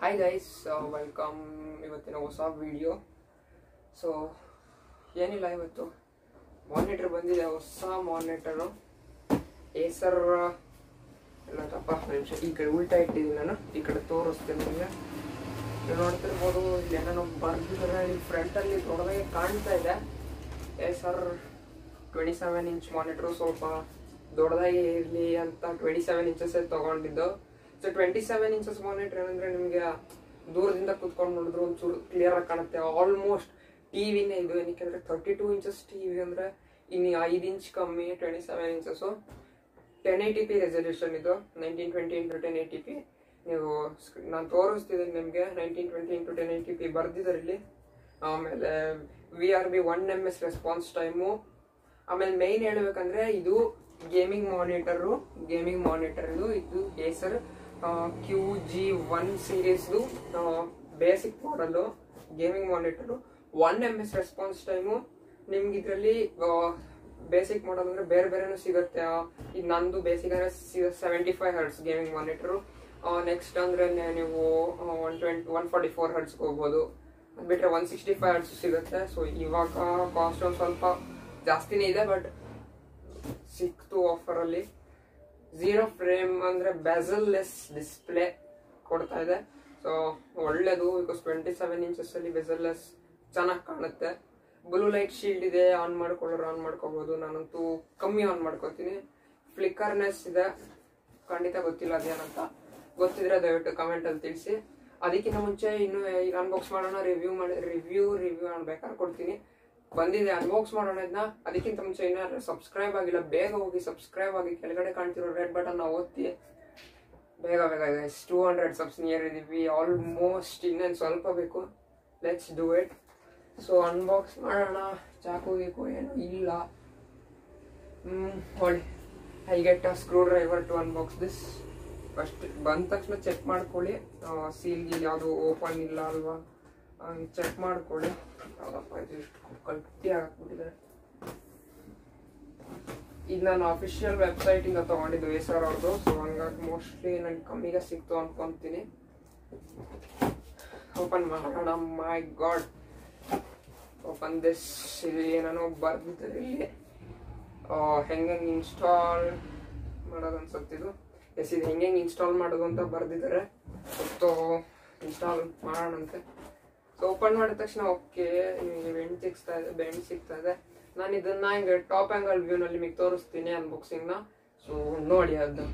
Hi guys welcome ಇವತ್ತಿನ ಹೊಸ video so ಏನಿಲ್ಲ ಇವತ್ತು ಮಾನಿಟರ್ ಬಂದಿದೆ ಹೊಸ ಮಾನಿಟರು ಏಸರ್ ಎಲ್ಲ ತಪ್ಪ ನಿಮಿಷ ಈ ಕಡೆ ಉಲ್ಟಾ ಇಟ್ಟಿದ್ದೀನಿ ನಾನು ಈ ಕಡೆ ತೋರಿಸ್ತೇನೆ ನಿಮಗೆ ನೀವು ನೋಡ್ತಿರ್ಬೋದು ಇಲ್ಲಿ ಏನೋ ಬರ್ದಿದ್ರೆ ಇಲ್ಲಿ ಫ್ರಂಟಲ್ಲಿ ದೊಡ್ಡದಾಗಿ ಕಾಣ್ತಾ ಇದೆ Acer twenty seven inch monitor ಸ್ವಲ್ಪ ದೊಡ್ಡದಾಗಿ ಇರಲಿ ಅಂತ ಟ್ವೆಂಟಿ ಸೆವೆನ್ ಇಂಚಸ್ ತಗೊಂಡಿದ್ದು so twenty seven inches monitor ಏನಂದ್ರೆ ನಿಮಗೆ ದೂರದಿಂದ ಕುತ್ಕೊಂಡು ನೋಡಿದ್ರು ಒಂಚೂರು ಕ್ಲಿಯರ್ ಆಗಿ ಕಾಣುತ್ತೆ ಆಲ್ಮೋಸ್ಟ್ ಟಿವಿನೇ ಇದು ಏನಕ್ಕೆ ಅಂದ್ರೆ ತರ್ಟಿ ಟೂ ಇಂಚಸ್ ಟಿವಿ ಅಂದ್ರೆ ಇನ್ನು ಐದು ಇಂಚ್ ಕಮ್ಮಿ twenty seven inches ten eighty p resolution ಇದು nineteen twenty into ten eighty p ನೀವು ನಾನು ತೋರಿಸ್ತಿದ್ದೀನಿ ನಿಮಗೆ nineteen twenty into ten eighty p ಬರ್ದಿದ್ದಾರೆ ಇಲ್ಲಿ ಆಮೇಲೆ V R B one M S response time ಆಮೇಲೆ ಮೇಯ್ನ್ ಹೇಳ್ಬೇಕಂದ್ರೆ ಇದು ಗೇಮಿಂಗ್ ಮಾನಿಟರು ಗೇಮಿಂಗ್ ಮಾನಿಟರ್ ಇದು ಇದು ಏಸರ್ ಕ್ಯೂ ಜಿ ಒನ್ ಸೀರೀಸ್ದು ಬೇಸಿಕ್ ಮಾಡಲು gaming monitor one M S response time ನಿಮ್ಗೆ ಇದರಲ್ಲಿ ಬೇಸಿಕ್ ಮಾಡಲ್ ಅಂದ್ರೆ ಬೇರೆ ಬೇರೆನೂ ಸಿಗುತ್ತೆ ಇದು ನಂದು ಬೇಸಿಕ್ ಅಂದ್ರೆ seventy five hertz gaming monitor next ಅಂದ್ರೆ ನೀವು one twenty one forty four ಹರ್ಟ್ಸ್ಗೆ ಹೋಗ್ಬೋದು ಅದು ಬಿಟ್ಟರೆ ಒನ್ ಸಿಕ್ಸ್ಟಿ ಫೈವ್ ಹರ್ಟ್ಸ್ ಸಿಗುತ್ತೆ ಸೊ ಇವಾಗ ಕಾಸ್ಟ್ ಒಂದು ಸ್ವಲ್ಪ ಜಾಸ್ತಿನೇ ಇದೆ ಬಟ್ ಸಿಕ್ತು ಆಫರಲ್ಲಿ ಝೀರೋ ಫ್ರೇಮ್ ಅಂದರೆ ಬೆಸಲ್ ಲೆಸ್ ಡಿಸ್ಪ್ಲೇ ಕೊಡ್ತಾ ಇದೆ ಸೊ ಒಳ್ಳೇದು ಬಿಕಾಸ್ ಟ್ವೆಂಟಿ ಸೆವೆನ್ ಇಂಚಸ್ಸಲ್ಲಿ ಬೆಸಲ್ ಲೆಸ್ ಚೆನ್ನಾಗಿ ಕಾಣುತ್ತೆ ಬ್ಲೂ ಲೈಟ್ ಶೀಲ್ಡ್ ಇದೆ ಆನ್ ಮಾಡ್ಕೊಳ್ಳೋರು ಆನ್ ಮಾಡ್ಕೋಬಹುದು ನಾನಂತೂ ಕಮ್ಮಿ ಆನ್ ಮಾಡ್ಕೋತೀನಿ ಫ್ಲಿಕ್ಕರ್ನೆಸ್ ಇದೆ ಖಂಡಿತ ಗೊತ್ತಿಲ್ಲ ಅದೇನಂತ ಗೊತ್ತಿದ್ರೆ ದಯವಿಟ್ಟು ಕಮೆಂಟಲ್ಲಿ ತಿಳಿಸಿ ಅದಕ್ಕಿಂತ ಮುಂಚೆ ಇನ್ನು ಈಗ ಅನ್ಬಾಕ್ಸ್ ಮಾಡೋಣ ರಿವ್ಯೂ ಮಾಡಿ ರಿವ್ಯೂ ರಿವ್ಯೂ ನಾನು ಬೇಕಾದ್ರೆ ಕೊಡ್ತೀನಿ ಬಂದಿದೆ ಅನ್ಬಾಕ್ಸ್ ಮಾಡೋಣ ಇದನ್ನ ಅದಕ್ಕಿಂತ ಮುಂಚೆ ಇನ್ನಾರು ಸಬ್ಸ್ಕ್ರೈಬ್ ಆಗಿಲ್ಲ ಬೇಗ ಹೋಗಿ ಸಬ್ಸ್ಕ್ರೈಬ್ ಆಗಿ ಕೆಳಗಡೆ ಕಾಣ್ತಿರೋ ರೆಡ್ ಬಟನ್ ಓದ್ತಿ ಬೇಗ ಬೇಗ guys two hundred subs near ಇದೀವಿ ಆಲ್ಮೋಸ್ಟ್ ಇನ್ನೇನು ಸ್ವಲ್ಪ ಬೇಕು let's do it so unbox ಮಾಡೋಣ ಚಾಕು ಗೀಕು ಏನು ಇಲ್ಲ ಹ್ಮ್ ಹೊಳಿ I get a screwdriver to unbox this first ಬಂದ ತಕ್ಷಣ ಚೆಕ್ ಮಾಡ್ಕೊಳ್ಳಿ ಸೀಲ್ ಗೀಲ್ ಯಾವುದು ಓಪನ್ ಇಲ್ಲ ಅಲ್ವಾ ಚೆಕ್ ಮಾಡ್ಕೊಳ್ಳಿ ಯಾವ್ದಪ್ಪ ಇದು ಇಷ್ಟು ಗಟ್ಟಿ ಹಾಕ್ಬಿಟ್ಟಿದ್ದಾರೆ ಇದು ನಾನು ಅಫಿಷಿಯಲ್ ವೆಬ್ಸೈಟ್ ಇಂದ ತಗೊಂಡಿದ್ದು ಏಸರ್ ಅವ್ರದ್ದು ಸೊ ಹಂಗಾಗಿ ಮೋಸ್ಟ್ಲಿ ನಂಗೆ ಕಮ್ಮಿಗೆ ಸಿಕ್ತು ಅನ್ಕೊಂತೀನಿ ಓಪನ್ ಮಾಡೋಣ ಮೈ ಗಾಡ್ ಓಪನ್ ದಿಸ್ ಇಲ್ಲಿ ಏನೇನೋ ಬರ್ದಿದ್ದಾರೆ ಇಲ್ಲಿ ಹೆಂಗೆ ಇನ್ಸ್ಟಾಲ್ ಮಾಡೋದು ಅನ್ಸುತ್ತಿದ್ದು ಎಸ್ ಇದು ಹೆಂಗೆ ಇನ್ಸ್ಟಾಲ್ ಮಾಡೋದು ಅಂತ ಬರ್ದಿದ್ದಾರೆ ಸೊ ಇನ್ಸ್ಟಾಲ್ ಮಾಡೋಣಂತೆ ಸೊ ಓಪನ್ ಮಾಡಿದ ತಕ್ಷಣ ಓಕೆ ನಿಮಗೆ ಬೆಂಡ್ ಸಿಗ್ತಾ ಇದೆ ಬೆಂಡ್ ಸಿಗ್ತಾ ಇದೆ ನಾನು ಇದನ್ನ ಹಿಂಗೆ ಟಾಪ್ ಆ್ಯಂಗಲ್ ವ್ಯೂನಲ್ಲಿ ನಿಮಗೆ ತೋರಿಸ್ತೀನಿ ಅನ್ಬಾಕ್ಸಿಂಗ್ನ ಸೊ ನೋಡಿ ಅದು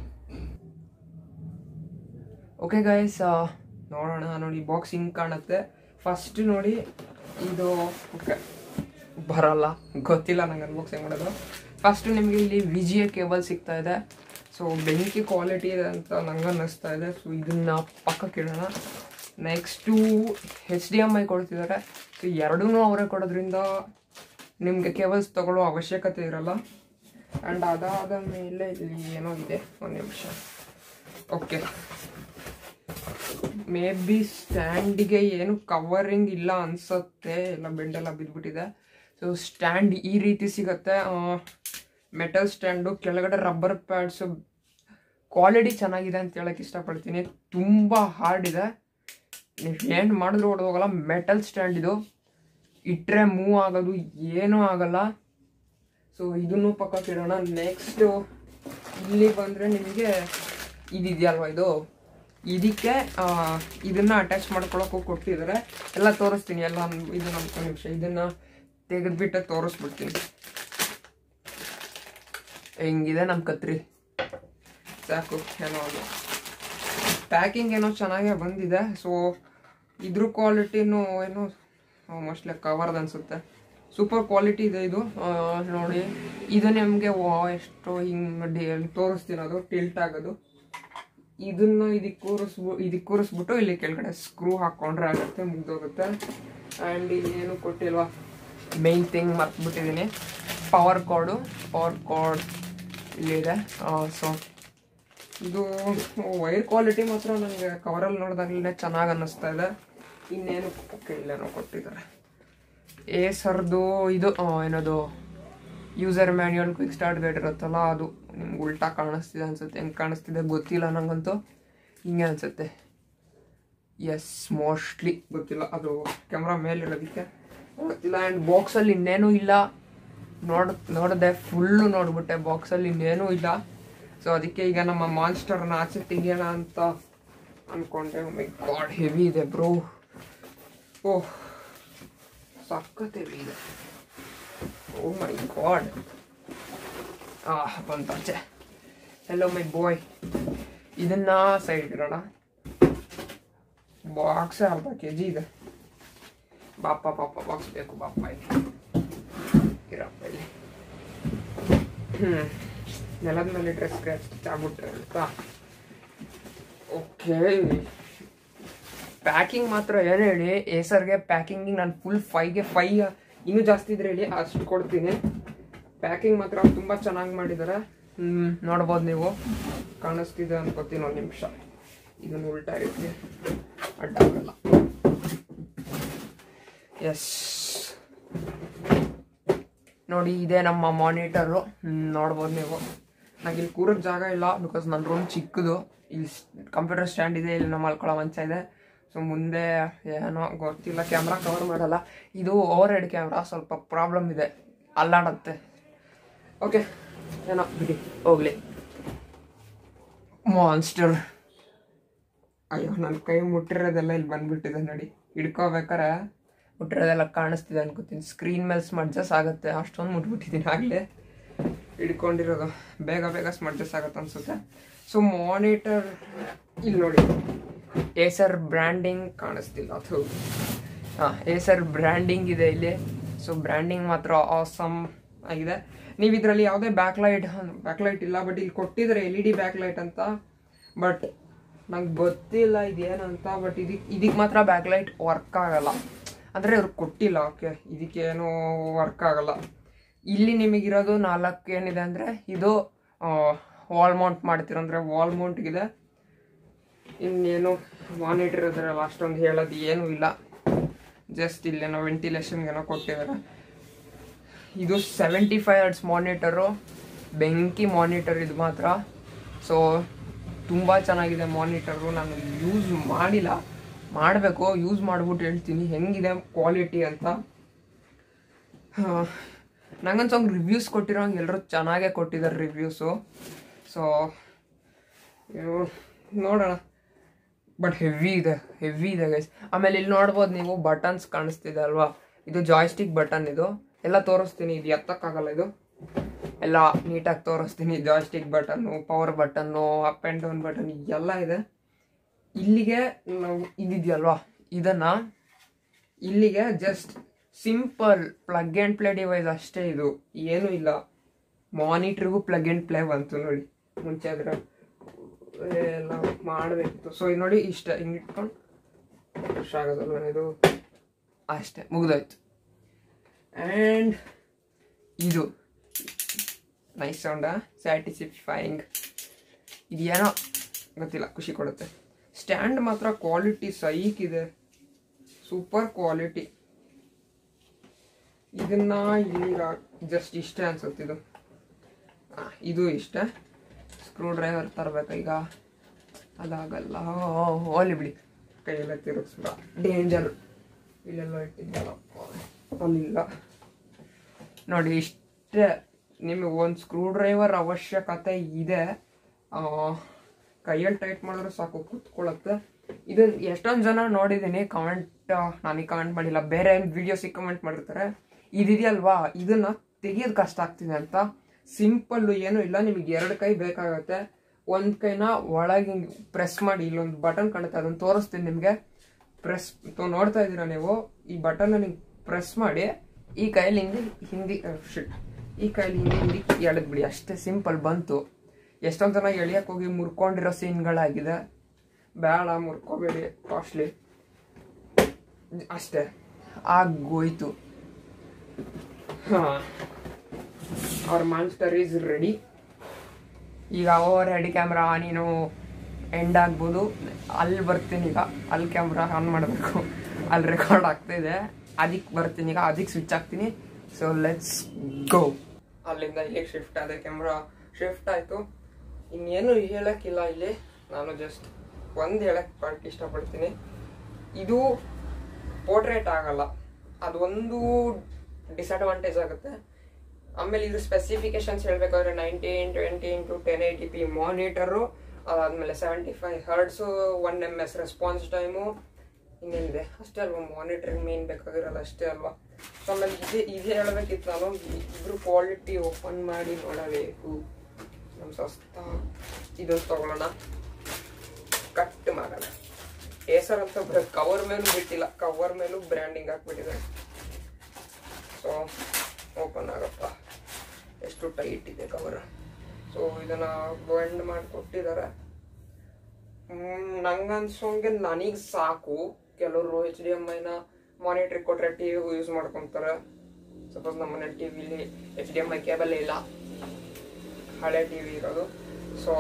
ಓಕೆ ಗೈಸ್ ನೋಡೋಣ ನೋಡಿ ಬಾಕ್ಸ್ ಹಿಂಗೆ ಕಾಣುತ್ತೆ ಫಸ್ಟ್ ನೋಡಿ ಇದು ಓಕೆ ಬರಲ್ಲ ಗೊತ್ತಿಲ್ಲ ನಂಗೆ ಅನ್ಬಾಕ್ಸಿಂಗ್ ಮಾಡೋದು ಫಸ್ಟ್ ನಿಮಗೆ ಇಲ್ಲಿ ವಿ ಜಿ ಎ ಕೇಬಲ್ ಸಿಗ್ತಾ ಇದೆ ಸೊ ಬೆಂಕಿ ಕ್ವಾಲಿಟಿ ಇದೆ ಅಂತ ನಂಗೆ ಅನ್ನಿಸ್ತಾ ಇದೆ ಸೊ ಇದನ್ನ ಪಕ್ಕಕ್ಕೆ ಇಡೋಣ next H D M I ಕೊಡ್ತಿದ್ದಾರೆ ಸೊ ಎರಡೂ ಅವರೇ ಕೊಡೋದ್ರಿಂದ ನಿಮಗೆ ಕೇಬಲ್ಸ್ ತಗೊಳ್ಳೋ ಅವಶ್ಯಕತೆ ಇರಲ್ಲ ಆ್ಯಂಡ್ ಅದಾದ ಮೇಲೆ ಇಲ್ಲಿ ಏನೋ ಇದೆ ಒಂದು ನಿಮಿಷ ಓಕೆ ಮೇ ಬಿ ಸ್ಟ್ಯಾಂಡಿಗೆ ಏನು ಕವರಿಂಗ್ ಇಲ್ಲ ಅನ್ಸುತ್ತೆ ಎಲ್ಲ ಬೆಂಡೆಲ್ಲ ಬಿದ್ದುಬಿಟ್ಟಿದೆ ಸೊ ಸ್ಟ್ಯಾಂಡ್ ಈ ರೀತಿ ಸಿಗುತ್ತೆ ಮೆಟಲ್ ಸ್ಟ್ಯಾಂಡು ಕೆಳಗಡೆ ರಬ್ಬರ್ ಪ್ಯಾಡ್ಸು ಕ್ವಾಲಿಟಿ ಚೆನ್ನಾಗಿದೆ ಅಂತ ಹೇಳಕ್ಕೆ ಇಷ್ಟಪಡ್ತೀನಿ ತುಂಬ ಹಾರ್ಡ್ ಇದೆ ನೀವು ಏನು ಮಾಡಿದ್ರು ಹೊಡೆದೋಗಲ್ಲ ಮೆಟಲ್ ಸ್ಟ್ಯಾಂಡ್ ಇದು ಇಟ್ಟರೆ ಮೂವ್ ಆಗೋದು ಏನೂ ಆಗಲ್ಲ ಸೊ ಇದನ್ನು ಪಕ್ಕಕ್ಕೆ ಇಡೋಣ ನೆಕ್ಸ್ಟು ಇಲ್ಲಿ ಬಂದರೆ ನಿಮಗೆ ಇದಿದೆಯಲ್ವ ಇದು ಇದಕ್ಕೆ ಇದನ್ನ ಅಟ್ಯಾಚ್ ಮಾಡ್ಕೊಳಕ್ಕೂ ಕೊಟ್ಟಿದ್ದಾರೆ ಎಲ್ಲ ತೋರಿಸ್ತೀನಿ ಎಲ್ಲ ಇದು ನಮ್ಮ ನಿಮಿಷ ಇದನ್ನ ತೆಗೆದ್ಬಿಟ್ಟು ತೋರಿಸ್ಬಿಡ್ತೀನಿ ಹೆಂಗಿದೆ ನಮ್ಮ ಕತ್ರಿ ಸಾಕು ಏನೋ ಅದು ಪ್ಯಾಕಿಂಗ್ ಏನೋ ಚೆನ್ನಾಗೇ ಬಂದಿದೆ ಸೊ ಇದ್ರ ಕ್ವಾಲಿಟಿನೂ ಏನೋ ಮೋಸ್ಟ್ಲಿ ಕವರ್ದು ಅನಿಸುತ್ತೆ ಸೂಪರ್ ಕ್ವಾಲಿಟಿ ಇದೆ ಇದು ನೋಡಿ ಇದು ನಿಮಗೆ ಎಷ್ಟು ಹಿಂಗೆ ತೋರಿಸ್ತೀನಿ ಅದು ಟಿಲ್ಟ್ ಆಗೋದು ಇದನ್ನು ಇದಕ್ಕೆ ಕೂರಿಸ್ಬು ಇದಕ್ಕೆ ಕೂರಿಸ್ಬಿಟ್ಟು ಇಲ್ಲಿ ಕೆಳಗಡೆ ಸ್ಕ್ರೂ ಹಾಕ್ಕೊಂಡ್ರೆ ಆಗುತ್ತೆ ಮುಗ್ದೋಗುತ್ತೆ ಆ್ಯಂಡ್ ಇಲ್ಲಿ ಏನು ಕೊಟ್ಟಿಲ್ವಾ ಮೇನ್ ಥಿಂಗ್ ಮರ್ತ್ಬಿಟ್ಟಿದ್ದೀನಿ ಪವರ್ ಕಾರ್ಡು ಪವರ್ ಕಾರ್ಡ್ ಇಲ್ಲಿದೆ ಸೊ ಇದು ವೈರ್ ಕ್ವಾಲಿಟಿ ಮಾತ್ರ ನನಗೆ ಕವರಲ್ಲಿ ನೋಡಿದಾಗಲೇ ಚೆನ್ನಾಗಿ ಅನ್ನಿಸ್ತಾ ಇದೆ ಇನ್ನೇನು ಇಲ್ಲೇನೋ ಕೊಟ್ಟಿದ್ದಾರೆ ಏ ಸರ್ದು ಇದು ಏನದು user manual quick start guide ಇರುತ್ತಲ್ಲ ಅದು ನಿಮ್ಗೆ ಉಲ್ಟಾ ಕಾಣಿಸ್ತಿದೆ ಅನ್ಸುತ್ತೆ ಹೆಂಗೆ ಕಾಣಿಸ್ತಿದೆ ಗೊತ್ತಿಲ್ಲ ನಂಗಂತೂ ಹಿಂಗೆ ಅನ್ಸುತ್ತೆ ಎಸ್ ಮೋಸ್ಟ್ಲಿ ಗೊತ್ತಿಲ್ಲ ಅದು ಕ್ಯಾಮ್ರಾ ಮೇಲಿರೋದಕ್ಕೆ ಗೊತ್ತಿಲ್ಲ ಆ್ಯಂಡ್ ಬಾಕ್ಸಲ್ಲಿ ಇನ್ನೇನೂ ಇಲ್ಲ ನೋಡ್ ನೋಡಿದೆ ಫುಲ್ಲು ನೋಡ್ಬಿಟ್ಟೆ ಬಾಕ್ಸಲ್ಲಿ ಇನ್ನೇನೂ ಇಲ್ಲ ಸೊ ಅದಕ್ಕೆ ಈಗ ನಮ್ಮ ಮಾನ್ಸ್ಟರ್ನ ಆಚೆ ತೆಗಿಯೋಣ ಅಂತ ಅನ್ಕೊಂಡೆ ಮೈ ಗಾಡ್ ಹೆವಿ ಇದೆ ಬ್ರೋ ಓಹ್ ಸಖತ್ ಹೆವಿ ಇದೆ ಓ ಮೈ ಗಾಡ್ ಆ ಬಂತಾಚೆ ಹೆಲೋ ಮೈ ಬಾಯ್ ಇದನ್ನ ಸೈಡ್ ಇಡೋಣ ಬಾಕ್ಸ್ ಅರ್ಧ ಕೆ ಜಿ ಇದೆ ಬಾಪ ಪಾಪ ಬಾಕ್ಸ್ ಬೇಕು ಬಾಪ ಇಲ್ಲಿ ಇರಪ್ಪ ಇಲ್ಲಿ ಹ್ಞೂ ನೆಲದ ಮೇಲೆ ಡ್ರೆಸ್ ಸ್ಕ್ರಾಚ್ ಆಗ್ಬಿಟ್ರೆ ಅಂತ ಓಕೆ ಪ್ಯಾಕಿಂಗ್ ಮಾತ್ರ ಏನು ಹೇಳಿ ಏಸರ್ಗೆ ಪ್ಯಾಕಿಂಗ್ ನಾನು ಫುಲ್ ಫೈಗೆ ಫೈ ಇನ್ನೂ ಜಾಸ್ತಿ ಇದ್ರೆ ಹೇಳಿ ಅಷ್ಟು ಕೊಡ್ತೀನಿ ಪ್ಯಾಕಿಂಗ್ ಮಾತ್ರ ತುಂಬ ಚೆನ್ನಾಗಿ ಮಾಡಿದ್ದಾರೆ ಹ್ಮ್, ನೋಡ್ಬೋದು ನೀವು ಕಾಣಿಸ್ತಿದೆ ಅನ್ಕೋತೀನಿ ಒಂದು ನಿಮಿಷ ಇದನ್ನು ಉಲ್ಟಾ ಇರ್ತೀನಿ ಅಡ್ಡ ಆಗಲ್ಲ ಎಸ್ ನೋಡಿ ಇದೆ ನಮ್ಮ ಮಾನಿಟರು ನೋಡ್ಬೋದು ನೀವು ನಂಗೆ ಇಲ್ಲಿ ಕೂರಕ್ಕೆ ಜಾಗ ಇಲ್ಲ ಬಿಕಾಸ್ ನನ್ನ ರೂಮ್ ಚಿಕ್ಕದು ಇಲ್ಲಿ ಕಂಪ್ಯೂಟರ್ ಸ್ಟ್ಯಾಂಡ್ ಇದೆ ಇಲ್ಲಿ ನಮ್ಮ ಮಲ್ಕೊಳ್ಳೋ ಮಂಚ ಇದೆ ಸೊ ಮುಂದೆ ಏನೋ ಗೊತ್ತಿಲ್ಲ ಕ್ಯಾಮ್ರಾ ಕವರ್ ಮಾಡಲ್ಲ ಇದು ಓವರ್ ಹೆಡ್ ಕ್ಯಾಮ್ರಾ ಸ್ವಲ್ಪ ಪ್ರಾಬ್ಲಮ್ ಇದೆ ಅಲ್ಲಾಡತ್ತೆ ಓಕೆ ಏನೋ ಬಿಡಿ ಹೋಗ್ಲಿ ಮಾನ್ಸ್ಟರ್ ಅಯ್ಯೋ ನನ್ನ ಕೈ ಮುಟ್ಟಿರೋದೆಲ್ಲ ಇಲ್ಲಿ ಬಂದ್ಬಿಟ್ಟಿದೆ ನೋಡಿ ಹಿಡ್ಕೋಬೇಕಾರೆ ಮುಟ್ಟಿರೋದೆಲ್ಲ ಕಾಣಿಸ್ತಿದೆ ಅನ್ಕೋತೀನಿ ಸ್ಕ್ರೀನ್ ಮೇಲೆ ಸ್ಮಡ್ಜಸ್ ಆಗುತ್ತೆ ಅಷ್ಟೊಂದು ಮುಟ್ಬಿಟ್ಟಿದ್ದೀನಿ ಆಗಲೇ ಹಿಡ್ಕೊಂಡಿರೋದು ಬೇಗ ಬೇಗ ಸ್ಮಡ್ಜಸ್ ಆಗುತ್ತೆ ಅನ್ಸುತ್ತೆ ಸೊ ಮಾನಿಟರ್ ಇಲ್ಲಿ ನೋಡಿ ಏಸರ್ ಬ್ರ್ಯಾಂಡಿಂಗ್ ಕಾಣಿಸ್ತಿಲ್ಲ ಅದು ಹಾಂ ಏಸರ್ ಬ್ರ್ಯಾಂಡಿಂಗ್ ಇದೆ ಇಲ್ಲಿ ಸೊ ಬ್ರ್ಯಾಂಡಿಂಗ್ ಮಾತ್ರ ಆಸಮ್ ಆಗಿದೆ ನೀವು ಇದರಲ್ಲಿ ಯಾವುದೇ ಬ್ಯಾಕ್ಲೈಟ್ ಬ್ಯಾಕ್ಲೈಟ್ ಇಲ್ಲ ಬಟ್ ಇಲ್ಲಿ ಕೊಟ್ಟಿದ್ದಾರೆ ಎಲ್ ಇ ಡಿ ಬ್ಯಾಕ್ಲೈಟ್ ಅಂತ ಬಟ್ ನಂಗೆ ಗೊತ್ತಿಲ್ಲ ಇದೇನಂತ ಬಟ್ ಇದಕ್ಕೆ ಇದಕ್ಕೆ ಮಾತ್ರ ಬ್ಯಾಕ್ಲೈಟ್ ವರ್ಕ್ ಆಗಲ್ಲ ಅಂದರೆ ಅವ್ರು ಕೊಟ್ಟಿಲ್ಲ ಓಕೆ ಇದಕ್ಕೆ ಏನೂ ವರ್ಕ್ ಆಗಲ್ಲ ಇಲ್ಲಿ ನಿಮಗಿರೋದು ನಾಲ್ಕು ಏನಿದೆ ಅಂದರೆ ಇದು ವಾಲ್ ಮೌಂಟ್ ಮಾಡ್ತೀರ ಅಂದರೆ ವಾಲ್ ಮೌಂಟ್ಗಿದೆ ಇನ್ನೇನು ಮಾನಿಟರ್ ಇರೋದ್ರಲ್ಲ ಅಷ್ಟೊಂದು ಹೇಳೋದು ಏನೂ ಇಲ್ಲ ಜಸ್ಟ್ ಇಲ್ಲೇನೋ ವೆಂಟಿಲೇಷನ್ಗೇನೋ ಕೊಟ್ಟಿದ್ದಾರೆ ಇದು ಸೆವೆಂಟಿ ಫೈವ್ ಹರ್ಡ್ಸ್ ಮಾನಿಟರು ಬೆಂಕಿ ಮಾನಿಟರ್ ಇದು ಮಾತ್ರ ಸೊ ತುಂಬ ಚೆನ್ನಾಗಿದೆ ಮಾನಿಟರು ನಾನು ಯೂಸ್ ಮಾಡಿಲ್ಲ ಮಾಡಬೇಕು ಯೂಸ್ ಮಾಡ್ಬಿಟ್ಟು ಹೇಳ್ತೀನಿ ಹೆಂಗಿದೆ ಕ್ವಾಲಿಟಿ ಅಂತ ನಂಗೊಂದು ಸ್ವಲ್ಪ ರಿವ್ಯೂಸ್ ಕೊಟ್ಟಿರೋಂಗೆ ಎಲ್ಲರೂ ಚೆನ್ನಾಗೇ ಕೊಟ್ಟಿದ್ದಾರೆ ರಿವ್ಯೂಸು ಸೊ ನೋಡೋಣ ಬಟ್ ಹೆವಿ ಇದೆ ಹೆವಿ ಇದೆ ಗೈಸ್ ಆಮೇಲೆ ಇಲ್ಲಿ ನೋಡ್ಬೋದು ನೀವು ಬಟನ್ಸ್ ಕಾಣಿಸ್ತಿದೆ ಅಲ್ವಾ ಇದು ಜಾಯ್ಸ್ಟಿಕ್ ಬಟನ್ ಇದು ಎಲ್ಲ ತೋರಿಸ್ತೀನಿ ಇದು ಎತ್ತಕ್ಕಾಗಲ್ಲ ಇದು ಎಲ್ಲ ನೀಟಾಗಿ ತೋರಿಸ್ತೀನಿ joystick button power button up and down button ಎಲ್ಲ ಇದೆ ಇಲ್ಲಿಗೆ ನಾವು ಇದಿದೆಯಲ್ವಾ ಇದನ್ನ ಇಲ್ಲಿಗೆ just simple plug and play device ಅಷ್ಟೇ ಇದು ಏನೂ ಇಲ್ಲ ಮಾನಿಟ್ರಿಗೂ ಪ್ಲಗ್ ಆ್ಯಂಡ್ ಪ್ಲೇ ಬಂತು ನೋಡಿ ಮುಂಚೆ ಆದ್ರೆ ಎಲ್ಲ ಮಾಡಬೇಕಿತ್ತು ಸೊ ಇದು ನೋಡಿ ಇಷ್ಟ ಹಿಂಗೆ ಇಟ್ಕೊಂಡು ಖುಷಿ ಆಗೋದಲ್ವ ಇದು ಅಷ್ಟೇ ಮುಗ್ದೋಯ್ತು ಆ್ಯಂಡ್ ಇದು ನೈಸ್ ಸೌಂಡ ಸ್ಯಾಟಿಸ್ಫೈಯಿಂಗ್ ಇದು ಏನೋ ಗೊತ್ತಿಲ್ಲ ಖುಷಿ ಕೊಡುತ್ತೆ ಸ್ಟ್ಯಾಂಡ್ ಮಾತ್ರ ಕ್ವಾಲಿಟಿ ಸೈಕ್ ಇದೆ ಸೂಪರ್ ಕ್ವಾಲಿಟಿ ಇದನ್ನ ಇಲ್ಲಿಗ ಜಸ್ಟ್ ಇಷ್ಟೇ ಅನ್ಸುತ್ತೆ ಇದು ಆ, ಇದು ಇಷ್ಟ ಸ್ಕ್ರೂ ಡ್ರೈವರ್ ತರಬೇಕು ಈಗ ಅದಾಗಲ್ಲ ಓಲಿ ಬಿಡಿ ಕೈಯೆಲ್ಲ ತಿರುಗಿಸ್ಬೇಡ ಡೇಂಜರ್ ಇಲ್ಲೆಲ್ಲ ಇಟ್ಟಿದ್ಯಲ್ಲಪ್ಪ ಅಲ್ಲಿಲ್ಲ ನೋಡಿ ಇಷ್ಟೇ ನಿಮಗೆ ಒಂದು ಸ್ಕ್ರೂ ಡ್ರೈವರ್ ಅವಶ್ಯಕತೆ ಇದೆ ಆ, ಕೈಯಲ್ಲಿ ಟೈಟ್ ಮಾಡಿದ್ರೆ ಸಾಕು ಕೂತ್ಕೊಳ್ಳುತ್ತೆ ಇದು ಎಷ್ಟೊಂದು ಜನ ನೋಡಿದ್ದೀನಿ ಕಮೆಂಟ್ ನನಗೆ ಕಮೆಂಟ್ ಮಾಡಿಲ್ಲ ಬೇರೆ ವಿಡಿಯೋಸಿಗೆ ಕಮೆಂಟ್ ಮಾಡಿರ್ತಾರೆ ಇದಿದೆಯಲ್ವಾ ಇದನ್ನ ತೆಗಿಯೋದು ಕಷ್ಟ ಆಗ್ತಿದೆ ಅಂತ ಸಿಂಪಲ್ ಏನು ಇಲ್ಲ ನಿಮಗೆ ಎರಡು ಕೈ ಬೇಕಾಗತ್ತೆ ಒಂದು ಕೈನ ಒಳಗೆ ಪ್ರೆಸ್ ಮಾಡಿ ಇಲ್ಲೊಂದು ಬಟನ್ ಕಾಣುತ್ತೆ ಅದನ್ನು ತೋರಿಸ್ತೀನಿ ನಿಮಗೆ ಪ್ರೆಸ್ ನೋಡ್ತಾ ಇದ್ದೀರಾ ನೀವು ಈ ಬಟನ್ ನೀವು ಪ್ರೆಸ್ ಮಾಡಿ ಈ ಕೈಯಲ್ಲಿ ಹಿಂದೆ ಹಿಂದಿ ಶಿಟ್ ಈ ಕೈಯಲ್ಲಿ ಹಿಂದೆ ಹಿಂದಿ ಎಳೆದ್ ಬಿಡಿ ಅಷ್ಟೇ ಸಿಂಪಲ್ ಬಂತು ಎಷ್ಟೊಂದು ಜನ ಎಳಿಯಕ್ಕೆ ಹೋಗಿ ಮುರ್ಕೊಂಡಿರೋ ಸೀನ್ಗಳಾಗಿದೆ ಬೇಡ ಮುರ್ಕೋಬೇಡಿ ಕಾಸ್ಟ್ಲಿ ಅಷ್ಟೇ ಆಗೋಯ್ತು ಹಾಂ ಅವ್ರ ಮಾನ್ಸ್ಟರ್ ಈಸ್ ರೆಡಿ ಈಗ ಓವರ್ ಹೆಡ್ ಕ್ಯಾಮ್ರಾ ನೀನು ಎಂಡ್ ಆಗ್ಬೋದು ಅಲ್ಲಿ ಬರ್ತೀನಿ ಈಗ ಅಲ್ಲಿ ಕ್ಯಾಮ್ರಾ ಆನ್ ಮಾಡಬೇಕು ಅಲ್ಲಿ ರೆಕಾರ್ಡ್ ಆಗ್ತಿದೆ ಅದಕ್ಕೆ ಬರ್ತೀನಿ ಈಗ ಅದಕ್ಕೆ ಸ್ವಿಚ್ ಆಗ್ತೀನಿ ಸೊ ಲೆಟ್ಸ್ ಗೋ ಅಲ್ಲಿಂದ ಇಲ್ಲಿಗೆ ಶಿಫ್ಟ್ ಆದ ಕ್ಯಾಮ್ರಾ ಶಿಫ್ಟ್ ಆಯಿತು ಇನ್ನೇನು ಹೇಳಕ್ಕಿಲ್ಲ ಇಲ್ಲಿ ನಾನು ಜಸ್ಟ್ ಒಂದು ಹೇಳಕ್ಕೆ ಇಷ್ಟಪಡ್ತೀನಿ ಇದು ಪೋರ್ಟ್ರೇಟ್ ಆಗಲ್ಲ ಅದೊಂದು ಡಿಸಡ್ವಾಂಟೇಜ್ ಆಗುತ್ತೆ ಆಮೇಲೆ ಇದ್ರ ಸ್ಪೆಸಿಫಿಕೇಶನ್ಸ್ ಹೇಳ್ಬೇಕಾದ್ರೆ nineteen twenty into ten eighty p monitor ಅದಾದ್ಮೇಲೆ seventy five hertz one M S response time ಇನ್ನೇನಿದೆ ಅಷ್ಟೇ ಅಲ್ವಾ ಮಾನಿಟ್ರಿಂಗ್ ಮೇನ್ ಬೇಕಾಗಿರಲ್ಲ ಅಷ್ಟೇ ಅಲ್ವಾ ಸೊ ಆಮೇಲೆ ಇದೇ ಇದೇ ಹೇಳ್ಬೇಕಿತ್ತು ನಾನು ಇದ್ರ ಕ್ವಾಲಿಟಿ ಓಪನ್ ಮಾಡಿ ನೋಡಬೇಕು ನಮ್ಮ ಸಸ್ತ ಇದನ್ನು ತಗೊಳ್ಳೋಣ ಕಟ್ ಮಾಡೋಣ ಏಸರ್ ಅಂತ ಕವರ್ ಮೇಲೂ ಬಿಟ್ಟಿಲ್ಲ ಕವರ್ ಮೇಲೂ ಬ್ರ್ಯಾಂಡಿಂಗ್ ಹಾಕ್ಬಿಟ್ಟಿದೆ ಸೊ ಓಪನ್ ಆಗಪ್ಪ ಎಷ್ಟು ಟೈಟ್ ಇದೆ ಕವರ್ ಸೊ ಇದನ್ನ ಬೆಂಡ್ ಮಾಡಿ ಕೊಟ್ಟಿದ್ದಾರೆ ನಂಗನ್ಸೋಂಗೆ ನನಗೆ ಸಾಕು ಕೆಲವರು ಎಚ್ ಡಿ ಎಮ್ ಐನ ಮಾನಿಟ್ರಿಗೆ ಕೊಟ್ರೆ ಟಿ ವಿಗೂ ಯೂಸ್ ಮಾಡ್ಕೊತಾರೆ ಸಪೋಸ್ ನಮ್ಮ ಮನೆ ಟಿ ವಿಲಿ H D M I cable ಇಲ್ಲ ಹಳೆ ಟಿ ವಿ ಇರೋದು ಸೊ